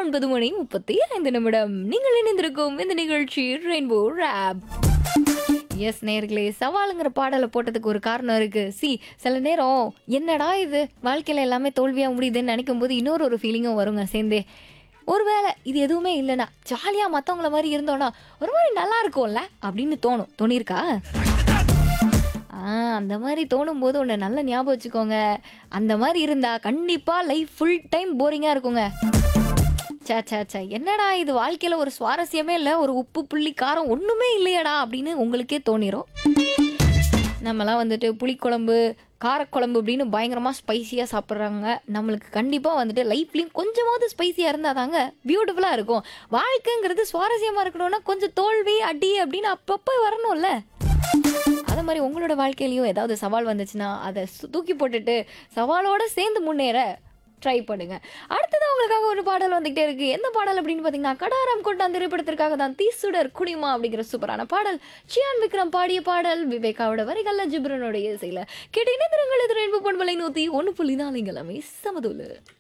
ஒன்பது மணி முப்பத்தி ஐந்து நிமிடம் நீங்கள் இணைந்திருக்கும் இந்த நிகழ்ச்சி ரெயின்போ ரேப் எஸ் நேர்களே சவாலுங்கிற பாடலை போட்டதுக்கு ஒரு காரணம் இருக்கு சி சில நேரம் என்னடா இது வாழ்க்கையில எல்லாமே தோல்வியா முடியுதுன்னு நினைக்கும் போது இன்னொரு ஒரு ஃபீலிங்கும் வருங்க சேர்ந்தே ஒருவேளை இது எதுவுமே இல்லைனா ஜாலியாக மற்றவங்கள மாதிரி இருந்தோன்னா ஒரு மாதிரி நல்லா இருக்கும்ல அப்படின்னு தோணும் தோணியிருக்கா ஆ அந்த மாதிரி தோணும் போது ஒன்று நல்ல ஞாபகம் வச்சுக்கோங்க அந்த மாதிரி இருந்தா கண்டிப்பாக லைஃப் ஃபுல் டைம் போரிங்காக இருக்குங்க சே சே சே என்னடா இது வாழ்க்கையில் ஒரு சுவாரஸ்யமே இல்லை ஒரு உப்பு புள்ளி காரம் ஒன்றுமே இல்லையடா அப்படின்னு உங்களுக்கே தோணிரும் நம்மலாம் வந்துட்டு புளிக்குழம்பு காரக்குழம்பு அப்படின்னு பயங்கரமாக ஸ்பைசியாக சாப்பிட்றாங்க நம்மளுக்கு கண்டிப்பாக வந்துட்டு லைஃப்லேயும் கொஞ்சமாவது ஸ்பைசியாக இருந்தால் தாங்க பியூட்டிஃபுல்லாக இருக்கும் வாழ்க்கைங்கிறது சுவாரஸ்யமாக இருக்கணும்னா கொஞ்சம் தோல்வி அடி அப்படின்னு அப்பப்போ வரணும்ல அதே மாதிரி உங்களோட வாழ்க்கையிலையும் ஏதாவது சவால் வந்துச்சுன்னா அதை சு- தூக்கி போட்டுட்டு சவாலோட சேர்ந்து முன்னேற ட்ரை பண்ணுங்க அடுத்தது உங்களுக்காக ஒரு பாடல் வந்துகிட்டே இருக்கு எந்த பாடல் அப்படின்னு பார்த்தீங்கன்னா கடாரம் கொண்டான் திரைப்படத்திற்காக தான் தீசுடர் குடிமா அப்படிங்கிற சூப்பரான பாடல் சியான் விக்ரம் பாடிய பாடல் விவேகாவோட வரிகள்ல ஜிப்ரனோட இசையில கேட்டு இணைந்திரங்கள் எதிர்ப்பு பொன்மலை நூத்தி ஒன்று புள்ளி நாலுங்களாமே சமதுல